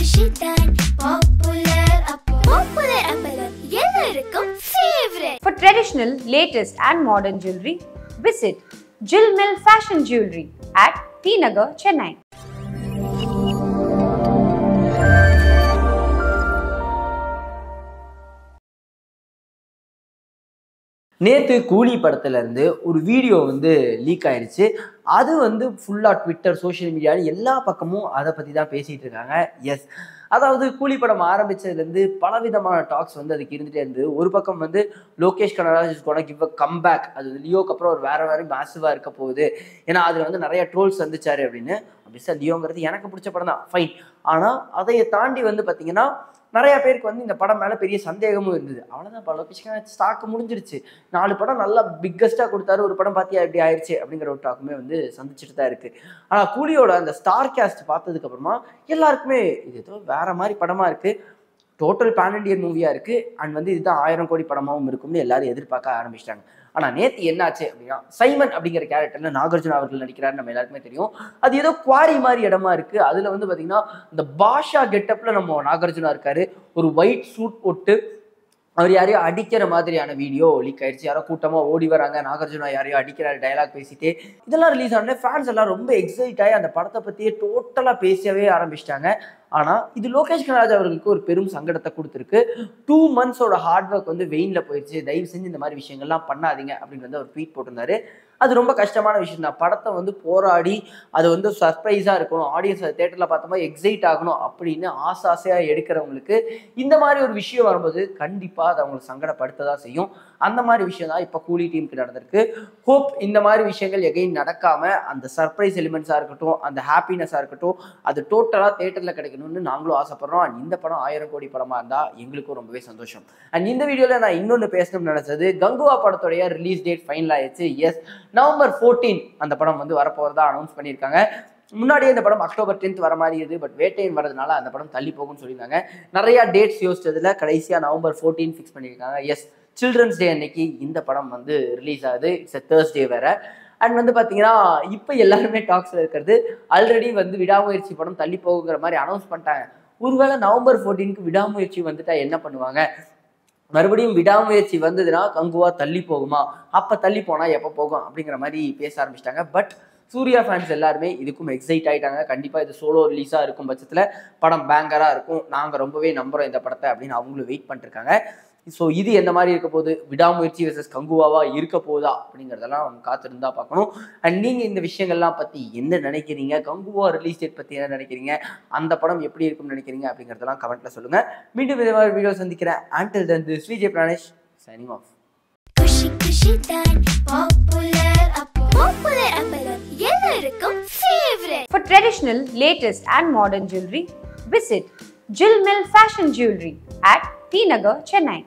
குஷி தான் பாப்புலர் அப்போ பாப்புலர் அப்பளம் எல்லாருக்கும் favourite For traditional, latest, and modern jewelry, visit Jill Mill Fashion Jewelry at T Nagar, Chennai. நேற்று கூலி படத்துல இருந்து ஒரு வீடியோ வந்து லீக் ஆயிருச்சு அது வந்து ஃபுல்லாக ட்விட்டர் சோஷியல் மீடியான்னு எல்லா பக்கமும் அதை பற்றி தான் பேசிகிட்டு இருக்காங்க எஸ் அதாவது கூலி படம் ஆரம்பிச்சதுலேருந்து பலவிதமான டாக்ஸ் வந்து அதுக்கு இருந்துகிட்டே இருந்து ஒரு பக்கம் வந்து Lokesh Kanagaraj is gonna give a comeback அது லியோக்கு அப்புறம் ஒரு வேற வேற மேசிவாக இருக்க போகுது ஏன்னா அதில் வந்து நிறைய ட்ரோல்ஸ் வந்துச்சாரு அப்படின்னு அப்படி சார் லியோங்கிறது எனக்கு பிடிச்ச படம் தான் ஃபைன் ஆனால் அதையை தாண்டி வந்து பார்த்தீங்கன்னா நிறைய பேருக்கு வந்து இந்த படம் மேலே பெரிய சந்தேகமும் இருந்தது அவ்வளோதான் இப்போ லொகேஷன் ஸ்டாக் முடிஞ்சிருச்சு நாலு படம் நல்லா பிக்கஸ்ட்டாக கொடுத்தாரு ஒரு படம் பார்த்தியா எப்படி ஆயிடுச்சு அப்படிங்கிற ஒரு டாக்குமே வந்து சந்திச்சுட்டு தான் இருக்குது ஆனால் கூலியோட அந்த ஸ்டார் கேஸ்ட் பார்த்ததுக்கு அப்புறமா எல்லாருக்குமே இது ஏதோ வேற மாதிரி படமாக இருக்குது டோட்டல் பேன் இண்டியன் மூவியாக இருக்குது அண்ட் வந்து இதுதான் ஆயிரம் கோடி படமாகவும் இருக்கும்னு எல்லாரும் எதிர்பார்க்க ஆரம்பிச்சிட்டாங்க ஆனால் நேற்று என்னாச்சு அப்படின்னா சைமன் அப்படிங்கிற கேரக்டரில் நாகார்ஜுன அவர்கள் நடிக்கிறாரு நம்ம எல்லாருக்குமே தெரியும் அது ஏதோ குவாரி மாதிரி இடமா இருக்கு அதுல வந்து பாத்தீங்கன்னா இந்த பாஷா கெட்டப்ல நம்ம நாகார்ஜுனா இருக்காரு ஒரு ஒயிட் சூட் போட்டு அவர் யாரையோ அடிக்கிற மாதிரியான வீடியோ லீக் ஆயிடுச்சு யாரோ கூட்டமா ஓடி வராங்க நாகார்ஜுனா யாரையோ அடிக்கிறாரு டயலாக் பேசிட்டு இதெல்லாம் ரிலீஸ் ஆனே ஃபேன்ஸ் எல்லாம் ரொம்ப எக்ஸைட் ஆகி அந்த படத்தை பத்தியே டோட்டலா பேசவே ஆரம்பிச்சிட்டாங்க ஆனா இது லோகேஷ் கனராஜ் அவர்களுக்கு ஒரு பெரும் சங்கடத்தை கொடுத்துருக்கு டூ மந்த்ஸோட ஹார்ட் ஒர்க் வந்து வெயின்ல போயிடுச்சு தயவு செஞ்சு இந்த மாதிரி விஷயங்கள்லாம் பண்ணாதீங்க அப்படின்னு வந்து அவர் ட்வீட் போட்டிருந்தாரு அது ரொம்ப கஷ்டமான விஷயம் தான் படத்தை வந்து போராடி அது வந்து சர்ப்ரைஸாக இருக்கணும் ஆடியன்ஸ் அதை தேட்டரில் பார்த்தோமா எக்ஸைட் ஆகணும் அப்படின்னு ஆசை ஆசையாக எடுக்கிறவங்களுக்கு இந்த மாதிரி ஒரு விஷயம் வரும்போது கண்டிப்பாக அது அவங்களுக்கு சங்கடப்படுத்த தான் செய்யும் அந்த மாதிரி விஷயம் தான் இப்போ கூலி டீமுக்கு நடந்திருக்கு ஹோப் இந்த மாதிரி விஷயங்கள் எகைன் நடக்காமல் அந்த சர்ப்ரைஸ் எலிமெண்ட்ஸாக இருக்கட்டும் அந்த ஹாப்பினஸாக இருக்கட்டும் அது டோட்டலாக தேட்டரில் கிடைக்கணும்னு நாங்களும் ஆசைப்படுறோம் அண்ட் இந்த படம் ஆயிரம் கோடி படமாக இருந்தால் எங்களுக்கும் ரொம்பவே சந்தோஷம் அண்ட் இந்த வீடியோவில் நான் இன்னொன்று பேசணும்னு நினச்சது கங்குவா படத்துடைய ரிலீஸ் டேட் ஃபைனல் ஆயிடுச்சு எஸ் நவம்பர் ஃபோர்டீன் அந்த படம் வந்து வரப்போகிறதா அனௌன்ஸ் பண்ணியிருக்காங்க முன்னாடியே இந்த படம் அக்டோபர் டென்த் வர மாதிரி இது பட் வேட்டையன் வரதுனால அந்த படம் தள்ளி போகும்னு சொல்லியிருந்தாங்க நிறைய டேட்ஸ் யோசிச்சதுல கடைசியாக நவம்பர் ஃபோர்டீன் ஃபிக்ஸ் பண்ணியிருக்காங்க எஸ் சில்ட்ரன்ஸ் டே அன்னைக்கு இந்த படம் வந்து ரிலீஸ் ஆகுது இட்ஸ் எ தேர்ஸ்டே வேற அண்ட் வந்து பார்த்தீங்கன்னா இப்போ எல்லாருமே டாக்ஸில் இருக்கிறது ஆல்ரெடி வந்து விடாமுயற்சி படம் தள்ளி போகுங்கிற மாதிரி அனௌன்ஸ் பண்ணிட்டாங்க ஒருவேளை நவம்பர் ஃபோர்டீனுக்கு விடாமுயற்சி வந்துட்டா என்ன பண்ணுவாங்க மறுபடியும் விடாமுயற்சி வந்ததுன்னா கங்குவா தள்ளி போகுமா அப்போ தள்ளி போனால் எப்போ போகும் அப்படிங்கிற மாதிரி பேச ஆரம்பிச்சிட்டாங்க பட் சூர்யா ஃபேன்ஸ் எல்லாருமே இதுக்கும் எக்ஸைட் ஆயிட்டாங்க கண்டிப்பாக இது சோலோ ரிலீஸாக இருக்கும் பட்சத்தில் படம் பேங்கராக இருக்கும் நாங்கள் ரொம்பவே நம்புகிறோம் இந்த படத்தை அப்படின்னு அவங்களும் வெயிட் பண்ணிருக்காங்க ஸோ இது எந்த மாதிரி இருக்க போகுது விடாமுயற்சி வெர்சஸ் கங்குவாவா இருக்க போதா அப்படிங்கிறதெல்லாம் நம்ம காத்திருந்தா பார்க்கணும் அண்ட் நீங்கள் இந்த விஷயங்கள்லாம் பற்றி என்ன நினைக்கிறீங்க கங்குவா ரிலீஸ் டேட் பற்றி என்ன நினைக்கிறீங்க அந்த படம் எப்படி இருக்கும்னு நினைக்கிறீங்க அப்படிங்கிறதெல்லாம் கமெண்ட்டில் சொல்லுங்கள் மீண்டும் இதே மாதிரி வீடியோ சந்திக்கிறேன் ஆண்டில் தந்து ஸ்ரீஜே பிராணேஷ் சைனிங் ஆஃப் குஷி குஷி தான் பாப்புலர் அப்போ பாப்புலர் அப்பளம் எல்லாருக்கும் favourite For traditional, latest, and modern jewelry, visit Jill Mill Fashion Jewelry at T Nagar, Chennai.